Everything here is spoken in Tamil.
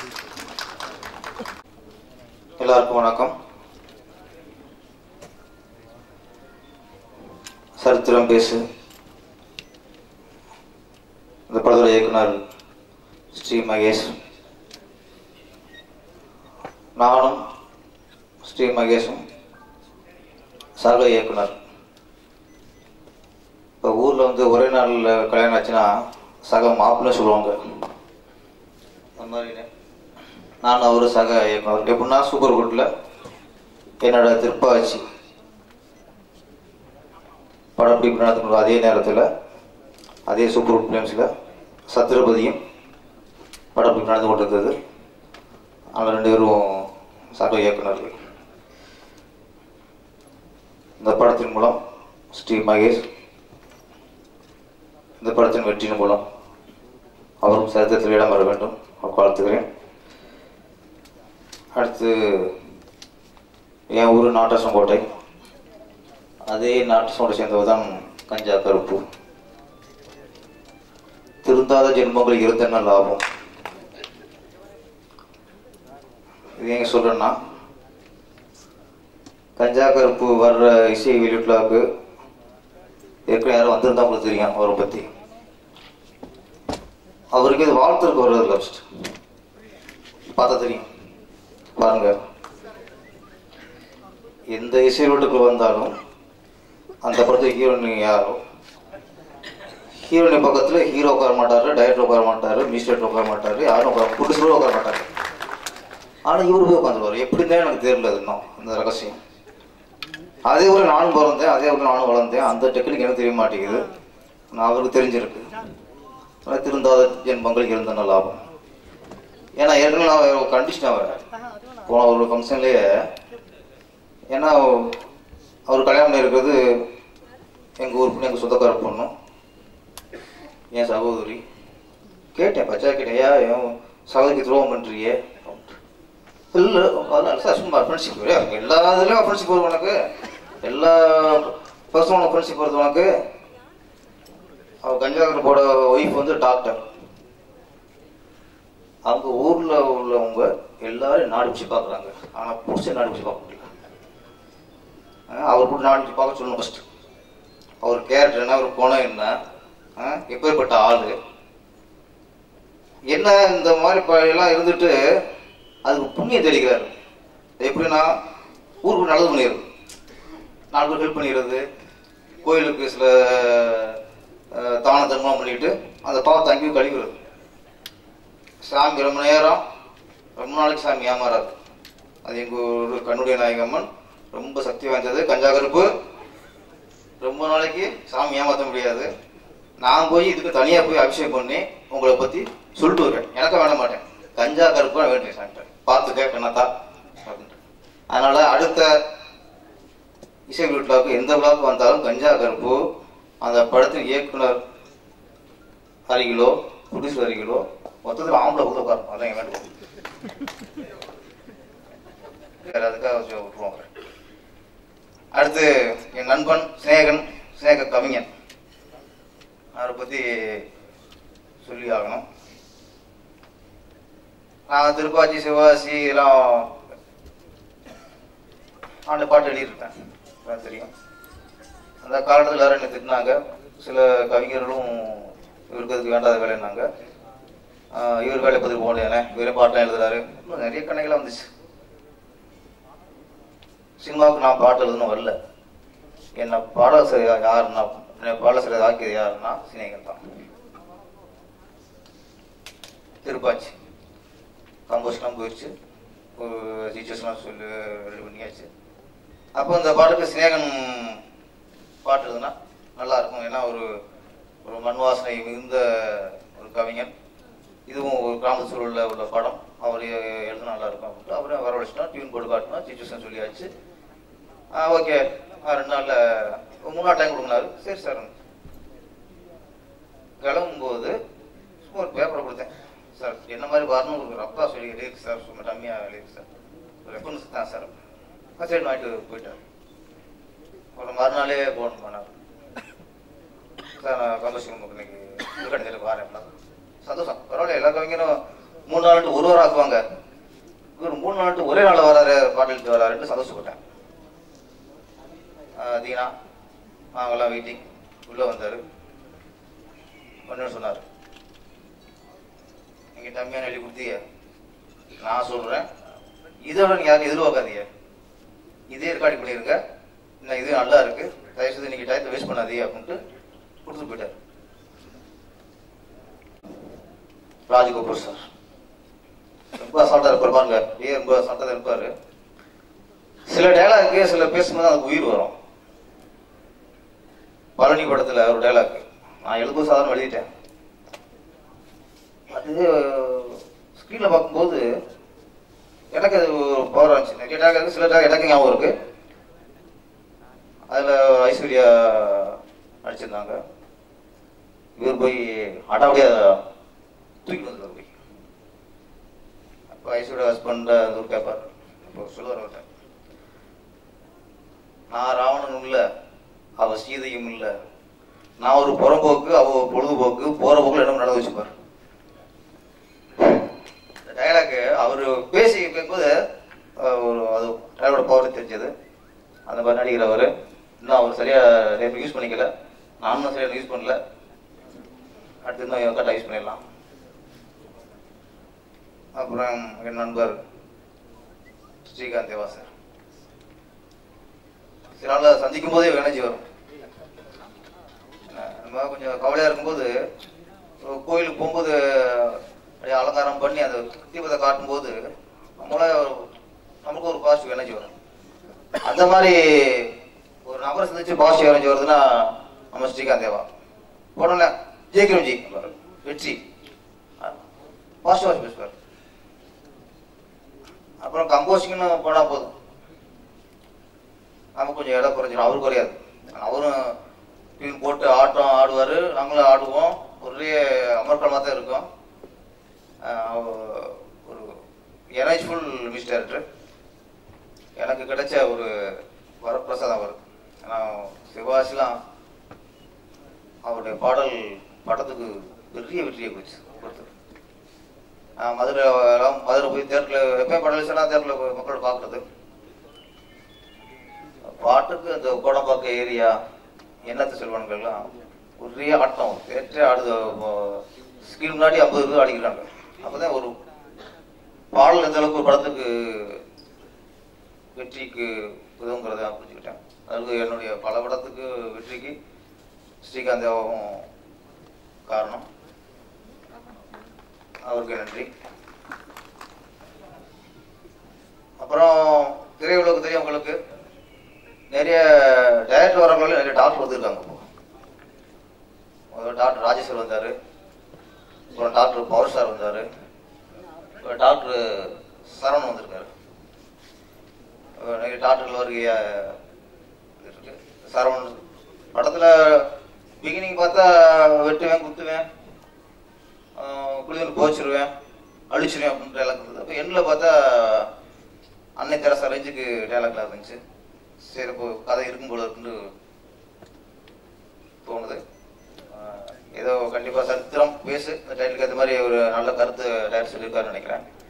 எல்லாருக்கும் வணக்கம் சரித்திரம் பேசு இந்த படத்தோட இயக்குனர் ஸ்ரீ மகேஷ் நானும் ஸ்ரீ மகேஷும் சக இயக்குனர் இப்போ ஊரில் வந்து ஒரே நாளில் கல்யாணம் ஆச்சுன்னா சக மாப்பிள்ளை சொல்லுவாங்க அந்த மாதிரி நான் அவர் சக இயக்குனர் எப்படின்னா சூப்பர் குட்டில் என்னோட திருப்பாச்சி படம் பிடிப்பு நடத்தும் அதே நேரத்தில் அதே சூப்பர் குட் ஃபிலிம்ஸில் சத்ரபதியும் படம் பிடிப்பு நடந்து கொண்டிருந்தது அவங்க ரெண்டு பேரும் சக இயக்குனர்கள் இந்த படத்தின் மூலம் ஸ்ரீ மகேஷ் இந்த படத்தின் வெற்றியின் மூலம் அவரும் சரித்திரத்தில் இடம் வர வேண்டும் அவர் வாழ்த்துக்கிறேன் அடுத்து என் ஊர் நாட்டரசங்கோட்டை அதே நாட்டரசங்கோட்டை சேர்ந்தவர் தான் கஞ்சா கருப்பு திருந்தாத ஜென்மங்கள் இருந்தென்ன லாபம் இது எங்க சொல்றேன்னா கஞ்சா கருப்பு வர்ற இசை வெளியீட்டுலாவுக்கு ஏற்கனவே யாரும் வந்திருந்தா உங்களுக்கு தெரியும் அவரை பற்றி அவருக்கு இது வாழ்த்துருக்கு வர்றது ஃபர்ஸ்ட் பார்த்தா தெரியும் பாருங்க எந்த இசை வீட்டுக்குள்ள வந்தாலும் அந்த படத்துக்கு ஹீரோயின் யாரோ ஹீரோயின் பக்கத்தில் ஹீரோ உட்கார மாட்டாரு டைரக்டர் உட்கார மாட்டாரு மியூசிக் உட்கார மாட்டாரு யாரும் உட்கார புதுசுல உட்கார மாட்டாரு ஆனால் இவரு போய் உட்காந்துருவார் எப்படின்னு எனக்கு தெரியல அது இன்னும் அந்த ரகசியம் அதே ஊரில் நானும் பிறந்தேன் அதே ஊரில் நானும் வளர்ந்தேன் அந்த டெக்னிக் எனக்கு தெரிய மாட்டேங்குது நான் அவருக்கு தெரிஞ்சிருக்கு ஆனால் திருந்தாத ஜென்மங்கள் இருந்த லாபம் ஏன்னா ஏற்கனவே நான் கண்டிஷன் அவர் போன ஒரு ஃபங்க்ஷன்லேயே ஏன்னா அவர் கல்யாணம் பண்ணி இருக்கிறது எங்கள் ஊர் பொண்ணு எங்கள் சொந்தக்கார பொண்ணு என் சகோதரி கேட்டேன் பச்சா கேட்டேன் ஏன் என் சகோதரிக்கு துரோகம் பண்ணுறியே இல்லை அதனால சார் சும்மா ஃப்ரெண்ட்ஷிப் எல்லா இதுலேயும் ஃப்ரெண்ட்ஷிப் வரும் உனக்கு எல்லா பர்சனும் ஃப்ரெண்ட்ஷிப் வருது உனக்கு அவ கஞ்சாகரப்போட ஒய்ஃப் வந்து டாக்டர் அவங்க ஊர்ல உள்ளவங்க எல்லாரும் நாடு பிடிச்சி பார்க்குறாங்க ஆனா புடிச்ச நாடு பிடிச்சி பார்க்க முடியல அஹ் அவர் கூட நாடு பிடிச்சி பார்க்க சொல்லணும் ஃபர்ஸ்ட் அவர் கேரக்டர் என்ன அவர் குணம் என்ன அஹ் எப்பேற்பட்ட ஆளு என்ன இந்த மாதிரி ப- எல்லாம் இருந்துட்டு அதுக்கு புண்ணியம் தெரிகிறாரு எப்படின்னா ஊருக்கு நல்லது பண்ணிடுறது நாலு பேர் ஹெல்ப் பண்ணிடுறது கோயிலுக்கு சில அஹ், தான தர்மம் பண்ணிட்டு அந்த பாவத்தை அங்கேயும் கழிவுறது சாமி ரொம்ப நேரம் ரொம்ப நாளைக்கு சாமி ஏமாறாது அது எங்கள் ஊர் கண்ணுடைய நாயகம்மன் ரொம்ப சக்தி வாய்ந்தது கஞ்சா கருப்பு ரொம்ப நாளைக்கு சாமி ஏமாற்ற முடியாது நான் போய் இதுக்கு தனியாக போய் அபிஷேகம் பண்ணி உங்களை பற்றி சொல்லிட்டு வருவேன் எனக்கு வேண மாட்டேன் கஞ்சா கருப்பு நான் வேண்டிய சாப்பிட்டேன் பார்த்துக்க கண்ணத்தா அப்படின்ட்டு அதனால அடுத்த இசை விழாவுக்கு எந்த விழாவுக்கு வந்தாலும் கஞ்சா கருப்பு அந்த படத்தின் இயக்குனர் அருகிலோ புடிசு அருகிலோ மொத்தத்தில் ஆம்பளை கூட உட்காரும் அதான் என் வேண்டுகோள் வேற அதுக்காக வச்சு விட்டுருவோம் அவரை. அடுத்து என் நண்பன் சிநேகன் சிநேக கவிஞன் அவரை பத்தி சொல்லி ஆகணும் நான் திருப்பாச்சி சிவாசி எல்லாம் ஆண்டு பாட்டு எழுதியிருக்கேன் அதான் தெரியும் அந்த காலத்தில் எல்லாரும் என்னை திட்டினாங்க சில கவிஞர்களும் இவருக்கு அதுக்கு வேண்டாத வேலைன்னாங்க ஆஹ் இவர் வேலை பதில் போகலையானே இவரே பாட்டெல்லாம் எழுதுறாரு இன்னும் நிறைய கணக்கெல்லாம் வந்துச்சு சினிமாவுக்கு நான் பாட்டு எழுதணும் வரல என்னை பாடலாசிரியர் யாருன்னா என்னை பாடலாசிரியர் ஆக்கியது யாருன்னா சினேகன் தான் திருப்பாச்சி கம்போஸ்லாம் போயிடுச்சு ஒரு டீச்சர்ஸ்லாம் சொல்லி ரெடி பண்ணியாச்சு அப்போ இந்த பாட்டுக்கு சினேகன் பாட்டு எழுதுனா நல்லா இருக்கும் ஏன்னா ஒரு ஒரு மண் வாசனை மிகுந்த ஒரு கவிஞன் இதுவும் ஒரு கிராம சூழலில் உள்ள படம் அவர் எழுத நல்லா இருக்கும் அப்படின்ட்டு அவரே வரவழைச்சிட்டோம் டியூன் போட்டு காட்டினோம் டீச்சர்ஸ் சொல்லியாச்சு ஆ ஓகே ரெண்டு நாளில் மூணு நாள் டைம் கொடுக்குனாரு சரி சார் கிளம்பும்போது சும்மா ஒரு பேப்பரை கொடுத்தேன் சார் என்ன மாதிரி வரணும் உங்களுக்கு ரப்பா சொல்லி எழுதிருக்கு சார் சும்மா டம்மியாக எழுதிருக்கு சார் ரெஃபரன்ஸ் தான் சார் ஆ, சரி வாங்கிட்டு போயிட்டார் ஒரு மறுநாளே ஃபோன் பண்ணார் சார் நான் கந்தோஷம் இன்னைக்கு திருக்கணிச்சிட்டு வரேன் சந்தோஷம் பரவாயில்ல எல்லா கவிஞரும் மூணு நாள் ஒரு வாரம் ஆக்குவாங்க இவர் மூணு நாள் ஒரே நாள் வராரு பாட்டு எழுதிட்டு வராருன்னு சந்தோஷப்பட்டேன் ஆஹ் தீனா நாங்கெல்லாம் வெயிட்டிங் உள்ளே வந்தார் ஒன்று சொன்னார் நீங்கள் டம்மியான எழுதி கொடுத்தீங்க நான் சொல்கிறேன் இதோட நீ யாரும் எதிர்பார்க்காதீங்க இதே ரெக்கார்ட் பண்ணிருங்க இன்னும் இது நல்லா இருக்கு தயவு செய்து நீங்க டயத்தை வேஸ்ட் பண்ணாதீங்க அப்படின்ட்டு கொடுத்துட்டு போயிட்டார் ராஜகோபுர் சார் ரொம்ப அசால்ட்டா இருப்பார் பாருங்க அப்படியே ரொம்ப அசால்ட்டா தான் இருப்பாரு சில டைலாக்கு சில பேசும்போது அதுக்கு உயிர் வரும் பழனி படத்துல ஒரு டைலாக் நான் எழுபது சாதாரண எழுதிட்டேன் அது ஸ்க்ரீன்ல பார்க்கும்போது எனக்கு அது ஒரு பவர் இருந்துச்சு நிறைய டைலாக் இருக்கு சில டைலாக் எனக்கு ஞாபகம் இருக்கு அதுல ஐஸ்வர்யா நடிச்சிருந்தாங்க இவர் போய் அடாவடியா தூக்கி வந்துருவார் போய் அப்போ ஐஸ்வர்யா ஹஸ்பண்ட் அது கேட்பார் அப்போ சொல்லுவார் அவர்கிட்ட நான் ராவணனும் இல்ல அவ சீதையும் இல்ல நான் ஒரு புறம்போக்கு அவ ஒரு பொழுதுபோக்கு போற போக்குல என்ன நடந்து வச்சுப்பார் டயலாக் அவர் பேசி கேட்கும்போது அஹ், ஒரு அது டயலோட பவர் தெரிஞ்சது அந்த மாதிரி நடிகர் அவர் இன்னும் அவர் சரியா யூஸ் பண்ணிக்கல நானும் சரியா யூஸ் பண்ணல அடுத்து இன்னும் கரெக்டாக யூஸ் பண்ணிடலாம் அப்புறம் என் நண்பர் ஸ்ரீகாந்த் தேவா சார் சில நாள் சந்திக்கும் போதே எனர்ஜி வரும் என்ன, நம்ம கொஞ்சம் கவலையா இருக்கும்போது ஒரு கோயிலுக்கு போகும்போது அப்படியே அலங்காரம் பண்ணி அந்த தீபத்தை காட்டும்போது நம்மள நமக்கு ஒரு பாசிட்டிவ் எனர்ஜி வரும் அந்த மாதிரி ஒரு நபரை சந்திச்சு பாசிட்டிவ் எனர்ஜி வருதுன்னா நம்ம ஸ்ரீகாந்த் தேவா உடனே ஜெயிக்கிறோம் ஜி வெற்றி பாசிட்டிவ் பேசுவார் அப்புறம் கம்போசிங்னு போனா போதும் நமக்கு கொஞ்சம் இடம் குறைஞ்சிடும் அவருக்கு குறையாது அவரும் டியூன் போட்டு ஆட்டம் ஆடுவார் நாங்களும் ஆடுவோம் ஒரே அமர்க்கலமாக தான் இருக்கும் ஆஹ் அவ- ஒரு எனர்ஜிஃபுல் மியூசிக் டைரக்டர் எனக்கு கிடைச்ச ஒரு வரப்பிரசாதம் அவர் ஏன்னா சிவாசிலாம் அவருடைய பாடல் படத்துக்கு பெரிய வெற்றியை போச்சு கொடுத்தது நான் மதுரை எல்லாம் மதுரை போய் தேட்டரில் எப்பயும் படம் வச்சுனா தேட்டரில் போய் மக்களோட பார்க்குறது பாட்டுக்கு அந்த கோடம்பாக்கம் ஏரியா எண்ணத்து செல்வன்கள்லாம் ஒரே ஆட்டம் தேட்டரே ஆடுது ஸ்கிரீன் முன்னாடி ஐம்பது பேர் ஆடிக்கிறாங்க அப்பதான் ஒரு பாடல் எந்த அளவுக்கு ஒரு படத்துக்கு வெற்றிக்கு உதவுங்கிறத நான் புரிஞ்சுக்கிட்டேன் அதுக்கு என்னுடைய பல படத்துக்கு வெற்றிக்கு ஸ்ரீகாந்த் தேவாவும் காரணம் அவருக்கு நன்றி அப்புறம் திரையுலகம் தெரியும் உங்களுக்கு நிறைய டைரக்டர் வரவங்களும் நிறைய டாக்டர் வந்திருக்காங்க இப்போ முதல்ல டாக்டர் ராஜேஸ்வர் வந்தாரு அப்புறம் டாக்டர் பவர் சார் வந்தாரு இப்போ டாக்டர் சரவணன் வந்திருக்காரு இப்போ நிறைய டாக்டர்கள் வருகையா இருக்கு சரவணன் படத்துல பிகினிங் பார்த்தா வெட்டுவேன் குத்துவேன் குளிர் போச்சிருவேன் அழிச்சிருவேன் அப்படின்னு டைலாக் இருந்தது அப்போ எண்ணில் பார்த்தா அன்னை தெரசா ரேஞ்சுக்கு டைலாக்லாம் இருந்துச்சு சரி இப்போ கதை இருக்கும் போல இருக்குன்னு தோணுது ஆஹ் ஏதோ கண்டிப்பாக சரித்திரம் பேசு இந்த டைட்டிலுக்கு ஏற்ற மாதிரி ஒரு நல்ல கருத்து டைரக்ட் சொல்லியிருக்காருன்னு நினைக்கிறேன்